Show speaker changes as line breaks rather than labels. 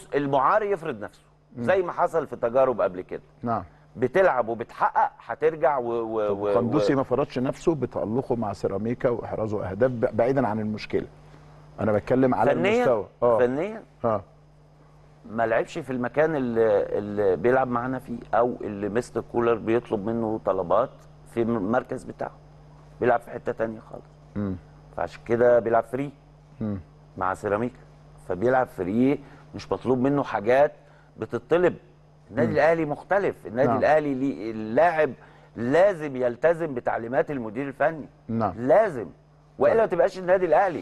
المعار يفرض نفسه زي ما حصل في تجارب قبل كده
نعم
بتلعب وبتحقق هترجع و, و, و
قندوسي
و
ما فرضش نفسه بتألقه مع سيراميكا واحرازه اهداف ب- بعيدا عن المشكله انا بتكلم على
فنيا
المستوى اه
فنيا
اه
ما لعبش في المكان اللي, اللي بيلعب معانا فيه او اللي مستر كولر بيطلب منه طلبات في المركز بتاعه بيلعب في حته تانية خالص
مم.
فعشان كده بيلعب فري
مم.
مع سيراميكا فبيلعب فري مش مطلوب منه حاجات بتطلب النادي الاهلي مختلف النادي
نعم.
الاهلي ليه اللاعب لازم يلتزم بتعليمات المدير الفني
نعم
لازم والا ما تبقاش النادي الاهلي